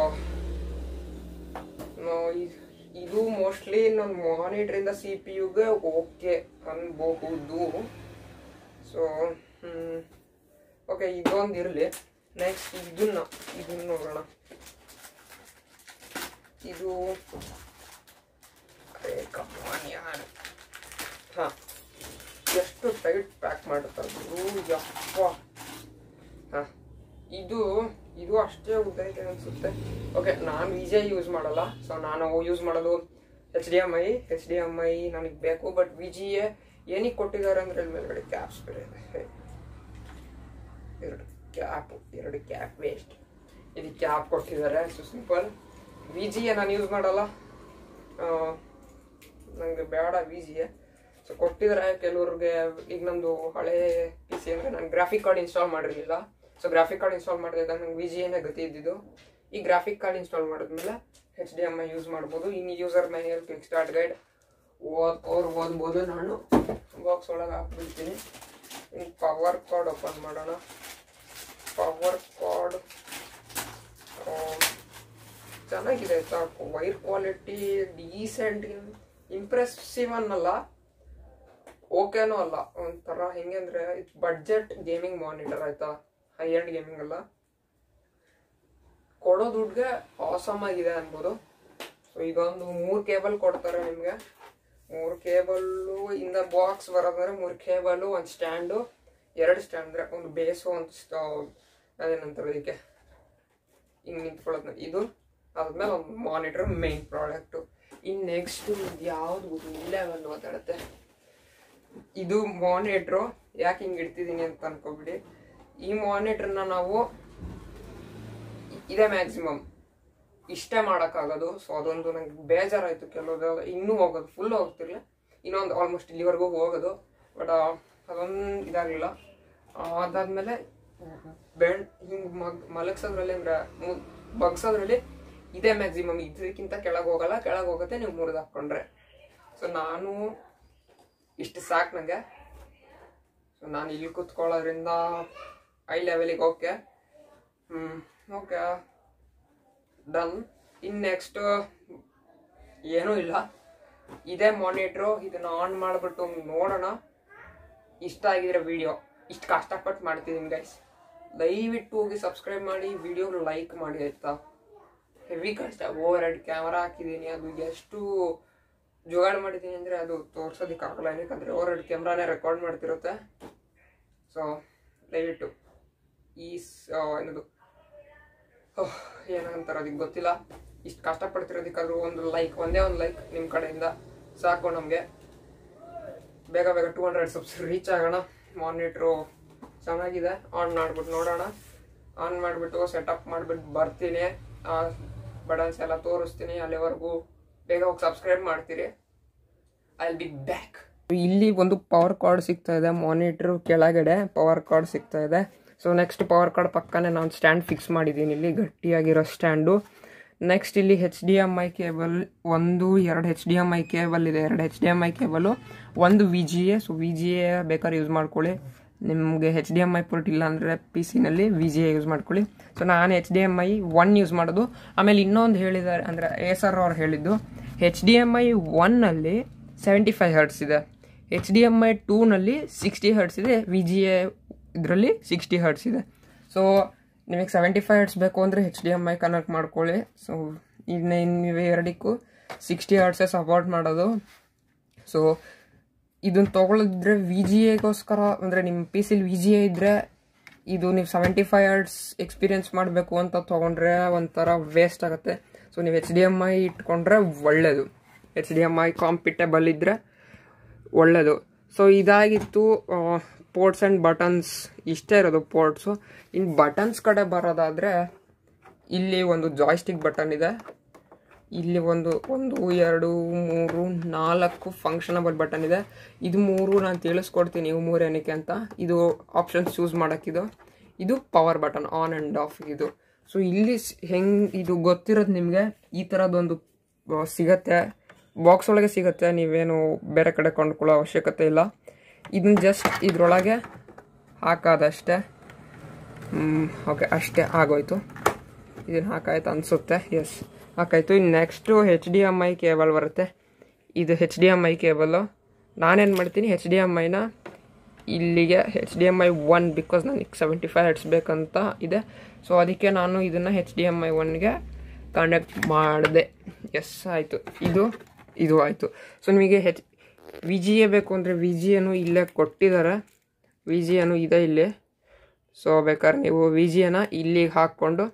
ಇದು ಮೋಸ್ಟ್ಲಿ ನನ್ನ ಮಾನಿಟ್ರಿಂದ ಸಿ ಪಿ ಯುಗೆ ಓಕೆ ಅನ್ಬಹುದು ಸೊ ಓಕೆ ಇದೊಂದು ಇರಲಿ ನೆಕ್ಸ್ಟ್ ಇದನ್ನ ಇದನ್ನ ನೋಡೋಣ ಇದು ಅರೆ ಕಮಾನ್ ಯಾರ್ ಹಾ ಎಷ್ಟು ಟೈಟ್ ಪ್ಯಾಕ್ ಮಾಡುತ್ತಾರೆ ಇದು ಯಪ್ಪ ಹಾ ಇದು ಇದು ಅಷ್ಟೇ ಉದ್ದ ಇದೆ ಅನ್ಸುತ್ತೆ ಓಕೆ ನಾನು ವಿಜೆ ಯೂಸ್ ಮಾಡಲ್ಲ ಸೊ ನಾನು ಯೂಸ್ ಮಾಡೋದು H D M I H D M I ನನಗೆ ಬೇಕು ಬಟ್ ವಿ ಜಿ ಎ ಏನಕ್ಕೆ ಕೊಟ್ಟಿದ್ದಾರೆ ಅಂದ್ರೆ ಇಲ್ಲಿ ಮೇಲ್ಗಡೆ ಕ್ಯಾಪ್ಸ್ ಬೇರೆ ಇದೆ ಎರಡು ಕ್ಯಾಪ್ ಎರಡು ಕ್ಯಾಪ್ ವೇಸ್ಟ್ ಇದಕ್ಕೆ ಕ್ಯಾಪ್ ಕೊಟ್ಟಿದ್ದಾರೆ so simple V G A ನಾನು ಯೂಸ್ ಮಾಡಲ್ಲ ನನಗೆ ಬೇಡ ವಿ ಜಿ ಎ ಸೊ ಕೊಟ್ಟಿದ್ದಾರೆ ಕೆಲವ್ರಿಗೆ ಈಗ ನಂದು ಹಳೆ ಪಿ ಸಿ ಅಂದರೆ ನಾನು ಗ್ರಾಫಿಕ್ ಕಾರ್ಡ್ ಇನ್ಸ್ಟಾಲ್ ಮಾಡಿರಲಿಲ್ಲ ಸೊ ಗ್ರಾಫಿಕ್ ಕಾರ್ಡ್ ಇನ್ಸ್ಟಾಲ್ ಮಾಡಿದಾಗ ನಂಗೆ ವಿ ಜಿ ಎನೇ ಗತಿ ಇದ್ದಿದ್ದು ಈ ಗ್ರಾಫಿಕ್ ಕಾರ್ಡ್ ಇನ್ಸ್ಟಾಲ್ ಮಾಡಿದ್ಮೇಲೆ H D M I use ಮಾಡ್ಬೋದು ಇನ್ನು user manual quick start guide ಓದ್ ಅವ್ರು ಓದ್ಬೋದು ನಾನು ಬಾಕ್ಸ್ ಒಳಗೆ ಹಾಕ್ಬಿಡ್ತೀನಿ ಇನ್ನು ಪವರ್ ಕಾರ್ಡ್ ಓಪನ್ ಮಾಡೋಣ ಪವರ್ ಕಾರ್ಡ್ ಚೆನ್ನಾಗಿದೆ ಆಯ್ತಾ ವೈರ್ ಕ್ವಾಲಿಟಿ ಡೀಸೆಂಟ್ ಇಂಪ್ರೆಸಿವ್ ಅನ್ನಲ್ಲ ಓಕೆನೂ ಅಲ್ಲ ಒಂಥರ ಹೆಂಗೆ ಅಂದರೆ ಇಟ್ಸ್ ಬಡ್ಜೆಟ್ ಗೇಮಿಂಗ್ ಮಾನಿಟರ್ ಆಯ್ತಾ ಹೈ ಎಂಡ್ ಗೇಮಿಂಗ್ ಅಲ್ಲ ಕೊಡೋ ದುಡ್ಡಿಗೆ ಆಸಮ್ ಆಗಿದೆ ಅನ್ಬೋದು ಸೊ ಇದೊಂದು ಮೂರು ಕೇಬಲ್ ಕೊಡ್ತಾರೆ ನಿಮಗೆ ಮೂರು ಕೇಬಲ್ಲು ಇಂದ ಬಾಕ್ಸ್ ಬರೋದಂದ್ರೆ ಮೂರು ಕೇಬಲು ಒಂದು ಸ್ಟ್ಯಾಂಡು ಎರಡು ಸ್ಟ್ಯಾಂಡ್ ಅಂದರೆ ಒಂದು ಬೇಸು ಒಂದು ಅದೇನಂತಾರೆ ಇದಕ್ಕೆ ಹಿಂಗೆ ನಿಂತ್ಕೊಳ್ಳೋದು ಇದು ಅದಾದ್ಮೇಲೆ ಒಂದು ಮಾನಿಟರ್ ಮೇನ್ ಪ್ರಾಡಕ್ಟು ಇನ್ನು ನೆಕ್ಸ್ಟು ಇದು ಯಾವ್ದು ಇಲ್ಲೇ ಒಂದು ಮಾತಾಡುತ್ತೆ ಇದು ಮಾನಿಟ್ರು ಯಾಕೆ ಹಿಂಗೆ ಇಡ್ತಿದ್ದೀನಿ ಅಂತ ಅನ್ಕೋಬಿಡಿ ಈ ಮಾನಿಟ್ರನ್ನ ನಾವು ಇದೇ ಮ್ಯಾಕ್ಸಿಮಮ್ ಇಷ್ಟೇ ಮಾಡೋಕ್ಕಾಗೋದು ಸೊ ಅದೊಂದು ನಂಗೆ ಬೇಜಾರಾಯಿತು ಕೆಲವು ಇನ್ನೂ ಹೋಗೋದು ಫುಲ್ ಹೋಗ್ತಿರ್ಲಿಲ್ಲ ಇನ್ನೊಂದು ಆಲ್ಮೋಸ್ಟ್ ಇಲ್ಲಿವರೆಗೂ ಹೋಗೋದು ಬಟ್ ಅದೊಂದು ಇದಾಗಲಿಲ್ಲ ಅದಾದ್ಮೇಲೆ ಬೆಂಡ್ ಹಿಂಗೆ ಮಗ್ ಮಲಗ್ಸೋದ್ರಲ್ಲಿ ಅಂದ್ರೆ ಬಗ್ಸೋದ್ರಲ್ಲಿ ಇದೇ ಮ್ಯಾಕ್ಸಿಮಮ್ ಇದಕ್ಕಿಂತ ಕೆಳಗೆ ಹೋಗಲ್ಲ ಕೆಳಗೆ ಹೋಗುತ್ತೆ ನೀವು ಮುರಿದು ಹಾಕ್ಕೊಂಡ್ರೆ ಸೊ ನಾನು ಇಷ್ಟು ಸಾಕು ನನಗೆ ಸೊ ನಾನು ಇಲ್ಲಿ ಕೂತ್ಕೊಳ್ಳೋದ್ರಿಂದ ಐ ಲೆವೆಲಿಗೆ ಓಕೆ ಹ್ಞೂ ಓಕೆ ಡನ್ ಇನ್ನು ನೆಕ್ಸ್ಟ್ ಏನೂ ಇಲ್ಲ ಇದೇ ಮಾನಿಟ್ರು ಇದನ್ನ ಆನ್ ಮಾಡಿಬಿಟ್ಟು ನೋಡೋಣ ಇಷ್ಟ ಆಗಿದ್ರೆ ವಿಡಿಯೋ ಇಷ್ಟು ಕಷ್ಟಪಟ್ಟು ಮಾಡ್ತಿದ್ದೀನಿ ಗೈಸ್ ದಯವಿಟ್ಟು ಹೋಗಿ ಸಬ್ಸ್ಕ್ರೈಬ್ ಮಾಡಿ ವಿಡಿಯೋ ಲೈಕ್ ಮಾಡಿ ಆಯ್ತಾ ಹೆವಿ ಕಷ್ಟ ಓವರ್ ಹೆಡ್ ಕ್ಯಾಮರಾ ಹಾಕಿದ್ದೀನಿ ಅದು ಎಷ್ಟು ಜುಗಾಡ್ ಮಾಡಿದ್ದೀನಿ ಅಂದರೆ ಅದು ತೋರ್ಸೋದಕ್ಕಾಗಲ್ಲ ಏನಕ್ಕಂದರೆ ಓವರ್ ಹೆಡ್ ಕ್ಯಾಮ್ರಾನೇ ರೆಕಾರ್ಡ್ ಮಾಡ್ತಿರುತ್ತೆ ಸೊ ದಯವಿಟ್ಟು ಈ ಏನದು ಏನಂತಾರೆ ಅದಕ್ಕೆ ಗೊತ್ತಿಲ್ಲ ಇಷ್ಟು ಕಷ್ಟಪಡ್ತಿರೋದಕ್ಕಾದ್ರೂ ಒಂದು ಲೈಕ್ ಒಂದೇ ಒಂದು ಲೈಕ್ ನಿಮ್ಮ ಕಡೆಯಿಂದ ಸಾಕು ನಮಗೆ ಬೇಗ ಬೇಗ ಟೂ ಹಂಡ್ರೆಡ್ ಸಬ್ಸ್ ರೀಚ್ ಆಗೋಣ ಮಾನಿಟ್ರು ಚೆನ್ನಾಗಿದೆ ಆನ್ ಮಾಡ್ಬಿಟ್ಟು ನೋಡೋಣ ಆನ್ ಮಾಡಿಬಿಟ್ಟು ಸೆಟಪ್ ಮಾಡಿಬಿಟ್ಟು ಬರ್ತೀನಿ ಬಟನ್ಸ್ ಎಲ್ಲ ತೋರಿಸ್ತೀನಿ ಅಲ್ಲಿವರೆಗೂ ಬೇಗ ಹೋಗಿ ಸಬ್ಸ್ಕ್ರೈಬ್ ಮಾಡ್ತೀರಿ ಐ ಬಿ ಬ್ಯಾಕ್ ಇಲ್ಲಿ ಒಂದು ಪವರ್ ಕಾರ್ಡ್ ಸಿಗ್ತಾ ಇದೆ ಮಾನಿಟ್ರ್ ಕೆಳಗಡೆ ಪವರ್ ಕಾರ್ಡ್ ಸಿಗ್ತಾ ಇದೆ ಸೊ ನೆಕ್ಸ್ಟ್ ಪವರ್ ಕಾರ್ಡ್ ಪಕ್ಕನೇ ನಾನು ಸ್ಟ್ಯಾಂಡ್ ಫಿಕ್ಸ್ ಮಾಡಿದ್ದೀನಿ ಇಲ್ಲಿ ಗಟ್ಟಿಯಾಗಿರೋ ಸ್ಟ್ಯಾಂಡು ನೆಕ್ಸ್ಟ್ ಇಲ್ಲಿ H D M I cable ಒಂದು ಎರಡು H D M I cable ಇದೆ ಎರಡು H D M I cable ಒಂದು V G A so V G A ಬೇಕಾದ್ರೆ ಯೂಸ್ ಮಾಡ್ಕೊಳ್ಳಿ ನಿಮಗೆ H D M I port ಇಲ್ಲ ಅಂದರೆ ಪಿ ಸಿನಲ್ಲಿ ವಿ ಜಿ ಎ ಯೂಸ್ ಮಾಡ್ಕೊಳ್ಳಿ ಸೊ ನಾನು H D M I one use ಮಾಡೋದು ಆಮೇಲೆ ಇನ್ನೊಂದು ಹೇಳಿದ್ದಾರೆ ಅಂದರೆ ಎಸ್ ಆರ್ ಅವ್ರು ಹೇಳಿದ್ದು ಹೆಚ್ ಡಿ ಎಮ್ ಐ ಒನ್ನಲ್ಲಿ ಸೆವೆಂಟಿ ಫೈವ್ ಹರ್ಟ್ಸ್ ಇದೆ ಎಚ್ ಡಿ ಎಮ್ ಐ ಟೂನಲ್ಲಿ ಸಿಕ್ಸ್ಟಿ ಹರ್ಟ್ಸ್ ಇದೆ ವಿ ಜಿ ಎ ಇದರಲ್ಲಿ ಸಿಕ್ಸ್ಟಿ ಹರ್ಟ್ಸ್ ಇದೆ ಸೊ ನಿಮಗೆ ಸೆವೆಂಟಿ ಫೈವ್ ಹರ್ಟ್ಸ್ ಬೇಕು ಅಂದರೆ H D M I connect ಮಾಡ್ಕೊಳ್ಳಿ ಸೊ ಇನ್ನು ನೀವು ಎರಡಕ್ಕೂ ಸಿಕ್ಸ್ಟಿ ಹರ್ಟ್ಸೇ ಸಪೋರ್ಟ್ ಮಾಡೋದು ಸೊ ಇದನ್ನ ತೊಗೊಳಿದ್ರೆ ವಿ ಜಿ ಎಗೋಸ್ಕರ ಅಂದರೆ ನಿಮ್ಮ ಪಿ ಸಿಲಿ ವಿ ಜಿ ಎ ಇದ್ದರೆ ಇದು ನೀವು ಸೆವೆಂಟಿ ಫೈವ್ ಇಯರ್ಸ್ ಎಕ್ಸ್ಪೀರಿಯನ್ಸ್ ಮಾಡಬೇಕು ಅಂತ ತೊಗೊಂಡ್ರೆ ಒಂಥರ ವೇಸ್ಟ್ ಆಗುತ್ತೆ ಸೊ ನೀವು ಎಚ್ ಡಿ ಎಮ್ ಐ ಇಟ್ಕೊಂಡ್ರೆ ಒಳ್ಳೆಯದು H D M I compatible ಇದ್ದರೆ ಒಳ್ಳೆಯದು ಸೊ ಇದಾಗಿತ್ತು ಪೋರ್ಟ್ಸ್ ಆ್ಯಂಡ್ ಬಟನ್ಸ್ ಇಷ್ಟೇ ಇರೋದು ಪೋರ್ಟ್ಸು ಇನ್ನು ಬಟನ್ಸ್ ಕಡೆ ಬರೋದಾದರೆ ಇಲ್ಲಿ ಒಂದು ಜಾಯ್ಸ್ಟಿಕ್ ಬಟನ್ ಇದೆ ಇಲ್ಲಿ ಒಂದು ಒಂದು ಎರಡು ಮೂರು ನಾಲ್ಕು ಫಂಕ್ಷನಬಲ್ ಬಟನ್ ಇದೆ ಇದು ಮೂರು ನಾನು ತಿಳಿಸ್ಕೊಡ್ತೀನಿ ಇವು ಮೂರು ಏನಕ್ಕೆ ಅಂತ ಇದು ಆಪ್ಷನ್ಸ್ ಚೂಸ್ ಮಾಡೋಕ್ಕಿದು ಇದು power button on and off ಇದು ಸೊ ಇಲ್ಲಿ ಹೆಂಗೆ ಇದು ಗೊತ್ತಿರೋದು ನಿಮಗೆ ಈ ಥರದ್ದೊಂದು ಆ, ಸಿಗತ್ತೆ ಬಾಕ್ಸ್ ಒಳಗೆ ಸಿಗತ್ತೆ ನೀವೇನು ಬೇರೆ ಕಡೆ ಕೊಂಡ್ಕೊಳ್ಳೋ ಅವಶ್ಯಕತೆ ಇಲ್ಲ ಇದನ್ನ ಜಸ್ಟ್ ಇದ್ರೊಳಗೆ ಹಾಕೋದಷ್ಟೇ ಓಕೆ ಅಷ್ಟೇ ಆಗೋಯ್ತು ಇದನ್ನು ಹಾಕಾಯ್ತು ಅನಿಸುತ್ತೆ ಎಸ್ ಹಾಕಾಯ್ತು ಇನ್ನು next H D M I cable ಬರುತ್ತೆ ಇದು H D M I cable ನಾನೇನು ಮಾಡ್ತೀನಿ ಹೆಚ್ ಡಿ ಎಮ್ ಐನ ಇಲ್ಲಿಗೆ H D M I one because ನನಗೆ ಸೆವೆಂಟಿ ಫೈವ್ ಹೆಡ್ಸ್ ಬೇಕಂತ ಇದೆ ಸೊ ಅದಕ್ಕೆ ನಾನು ಇದನ್ನು ಹೆಚ್ ಡಿ ಎಮ್ ಐ ಒನ್ಗೆ ಕನೆಕ್ಟ್ ಮಾಡಿದೆ ಎಸ್ ಆಯಿತು ಇದು ಇದು ಆಯಿತು ಸೊ ನಿಮಗೆ ಹೆಚ್ ವಿ ಜಿ ಎ ಬೇಕು ಅಂದರೆ ವಿ ಜಿ ಎನು ಇಲ್ಲೇ ಕೊಟ್ಟಿದ್ದಾರೆ ವಿ ಜಿ ಎನು ಇದೆ ಇಲ್ಲಿ ಸೊ ಬೇಕಾದ್ರೆ ನೀವು ವಿ ಜಿ ಎನ ಇಲ್ಲಿಗೆ ಹಾಕ್ಕೊಂಡು